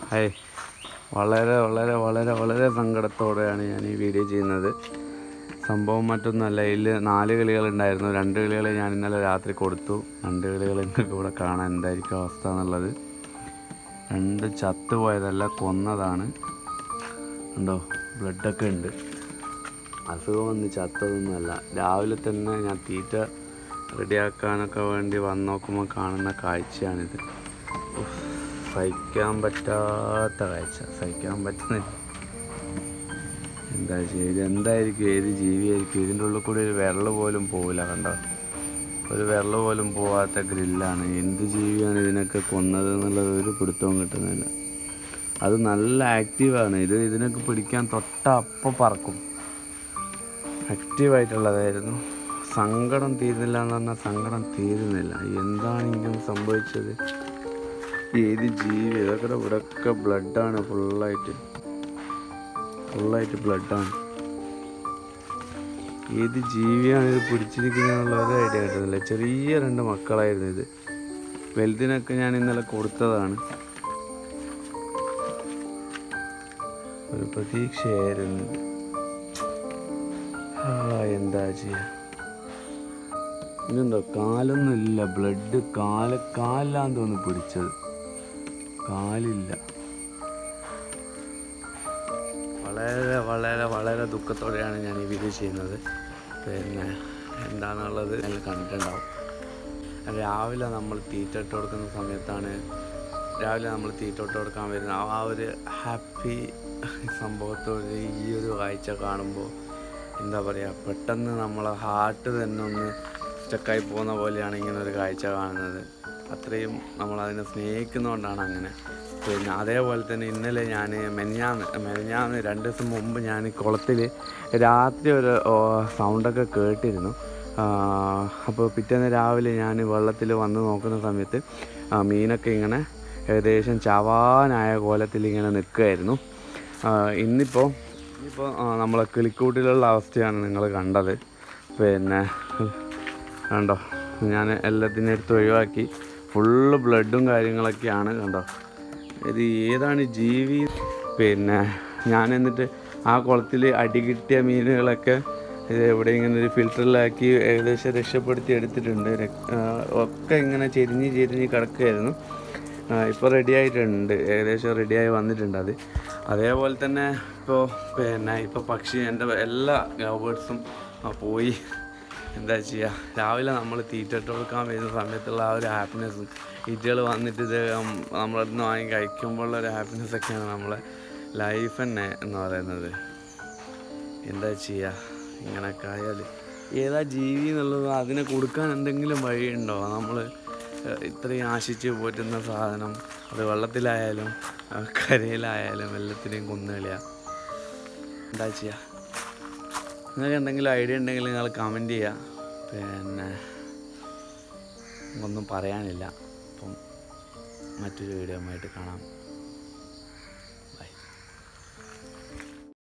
hi വളരെ വളരെ വളരെ വളരെ സങ്കടത്തോടെയാണ് ഞാൻ ഈ വീഡിയോ ചെയ്യുന്നത് സംഭവം മറ്റൊന്നല്ല ഇതിൽ നാല് കളികളുണ്ടായിരുന്നു രണ്ട് കളികൾ ഞാൻ ഇന്നലെ രാത്രി കൊടുത്തു രണ്ട് കളികൾ നിങ്ങൾക്ക് ഇവിടെ കാണാൻ എന്തായിരിക്കും അവസ്ഥ എന്നുള്ളത് രണ്ട് ചത്തുപോയതല്ല കൊന്നതാണ് ഉണ്ടോ ബ്ലഡൊക്കെ ഉണ്ട് അസുഖം വന്ന് ചത്തതൊന്നുമല്ല രാവിലെ തന്നെ ഞാൻ തീറ്റ റെഡിയാക്കാനൊക്കെ വേണ്ടി വന്ന് നോക്കുമ്പോൾ കാണുന്ന കാഴ്ചയാണിത് ഉഫ്, സഹിക്കാൻ പറ്റാത്ത കാഴ്ച സഹിക്കാൻ പറ്റുന്നില്ല എന്താ ചെയ്ത് എന്തായിരിക്കും ഏത് ജീവിയായിരിക്കും ഇതിൻ്റെ ഉള്ളിൽ കൂടി ഒരു വിരൽ പോലും പോവില്ല കണ്ടോ ഒരു വിരൽ പോലും പോവാത്ത ഗ്രില്ലാണ് എന്ത് ജീവിയാണ് ഇതിനൊക്കെ കൊന്നത് എന്നുള്ളത് ഒരു പിടുത്തവും കിട്ടുന്നില്ല അത് നല്ല ആക്റ്റീവാണ് ഇത് ഇതിനൊക്കെ പിടിക്കാൻ തൊട്ട അപ്പം പറക്കും ആക്റ്റീവായിട്ടുള്ളതായിരുന്നു സങ്കടം തീരുന്നില്ല എന്ന് പറഞ്ഞാൽ സങ്കടം തീരുന്നില്ല എന്താണ് ഇങ്ങനെ സംഭവിച്ചത് ഏത് ജീവി ഇതൊക്കെ ഇവിടെയൊക്കെ ബ്ലഡാണ് ഫുള്ളായിട്ട് ഫുള്ളായിട്ട് ബ്ലഡാണ് ഏത് ജീവിയാണ് ഇത് പിടിച്ചിരിക്കുന്നതെന്നുള്ള ഒരു ഐഡിയ കിട്ടുന്നില്ല ചെറിയ രണ്ട് മക്കളായിരുന്നു ഇത് വലുതിനൊക്കെ ഞാൻ ഇന്നലെ കൊടുത്തതാണ് ഒരു പ്രതീക്ഷയായിരുന്നു ആ, എന്താ ചെയ്യാ ഇതുണ്ടോ കാലൊന്നും ഇല്ല ബ്ലഡ് കാല് കാലിലാന്ന് തോന്നുന്നു പിടിച്ചത് കാലില്ല വളരെ വളരെ വളരെ ദുഃഖത്തോടെയാണ് ഞാൻ ഈ വീഡിയോ ചെയ്യുന്നത് പിന്നെ എന്താണെന്നുള്ളത് നിങ്ങൾ കണ്ടിട്ടുണ്ടാവും രാവിലെ നമ്മൾ തീറ്റ ഇട്ട് കൊടുക്കുന്ന സമയത്താണ് രാവിലെ നമ്മൾ തീറ്റ ഇട്ട് കൊടുക്കാൻ വരുന്ന ആ- ആ ഒരു ഹാപ്പി സംഭവത്തോട് ഈ ഒരു കാഴ്ച കാണുമ്പോൾ എന്താ പറയുക പെട്ടെന്ന് നമ്മളെ ഹാർട്ട് തന്നെ ഒന്ന് സ്റ്റക്കായി പോകുന്ന പോലെയാണ് ഇങ്ങനെ ഒരു കാഴ്ച കാണുന്നത് അത്രയും നമ്മൾ അതിനെ സ്നേഹിക്കുന്നതുകൊണ്ടാണ് അങ്ങനെ പിന്നെ അതേപോലെ തന്നെ ഇന്നലെ ഞാൻ മെനിഞ്ഞാന്ന് മെനിഞ്ഞാന്ന് രണ്ട് ദിവസം മുമ്പ് ഞാൻ കുളത്തിൽ രാത്രി ഒരു ഓ, സൗണ്ടൊക്കെ കേട്ടിരുന്നു അപ്പോൾ പിറ്റേന്ന് രാവിലെ ഞാൻ വെള്ളത്തിൽ വന്ന് നോക്കുന്ന സമയത്ത് ആ, മീനൊക്കെ ഇങ്ങനെ ഏകദേശം ചവാനായ കോലത്തിൽ ഇങ്ങനെ നിൽക്കുമായിരുന്നു ഇന്നിപ്പോൾ ഇന്നിപ്പോൾ നമ്മളെ കിളിക്കൂട്ടിലുള്ള അവസ്ഥയാണ് നിങ്ങൾ കണ്ടത് പിന്നെ കണ്ടോ ഞാൻ എല്ലാത്തിനും എടുത്ത് ഒഴിവാക്കി ഫുള്ള് ബ്ലഡും കാര്യങ്ങളൊക്കെയാണ് കണ്ടോ ഇത് ഏതാണ് ജീവി പിന്നെ ഞാൻ എന്നിട്ട് ആ കുളത്തിൽ അടി കിട്ടിയ മീനുകളൊക്കെ ഇത് എവിടെ ഇങ്ങനെ ഒരു ഫിൽറ്ററിലാക്കി ഏകദേശം രക്ഷപ്പെടുത്തി എടുത്തിട്ടുണ്ട് രക്- ആ, ഒക്കെ ഇങ്ങനെ ചെരിഞ്ഞ് ചെരിഞ്ഞ് കിടക്കുകയായിരുന്നു ഇപ്പോൾ റെഡി ആയിട്ടുണ്ട് ഏകദേശം റെഡിയായി വന്നിട്ടുണ്ട് അത് അതേപോലെ തന്നെ ഇപ്പോൾ പിന്നെ ഇപ്പോൾ പക്ഷി എൻ്റെ എല്ലാ ബേർഡ്സും പോയി എന്താ ചെയ്യുക രാവിലെ നമ്മൾ തീറ്റ ഇട്ട് കൊടുക്കാൻ വരുന്ന സമയത്തുള്ള ആ ഒരു ഹാപ്പിനെസ്സും ഈറ്റകൾ വന്നിട്ട് ഇത് നമ്മളടുത്ത് നിന്ന് വാങ്ങി കഴിക്കുമ്പോഴുള്ള ഒരു ഹാപ്പിനെസ് ഒക്കെയാണ് നമ്മളെ ലൈഫ് തന്നെ എന്ന് പറയുന്നത് എന്താ ചെയ്യുക ഇങ്ങനെയൊക്കെ ആയാൽ ഏതാ ജീവി എന്നുള്ളത് അതിനെ കൊടുക്കാൻ എന്തെങ്കിലും വഴിയുണ്ടോ നമ്മൾ ഇത്രയും ആശിച്ച് പോറ്റുന്ന സാധനം അത് വെള്ളത്തിലായാലും ആ, കരയിലായാലും എല്ലാത്തിനെയും കൊന്നുകളിയ എന്താ ചെയ്യുക നിങ്ങൾക്ക് എന്തെങ്കിലും ഐഡിയ ഉണ്ടെങ്കിൽ നിങ്ങൾ കമൻറ്റ് ചെയ്യുക പിന്നെ ഒന്നും പറയാനില്ല അപ്പം മറ്റൊരു വീഡിയോ ആയിട്ട് കാണാം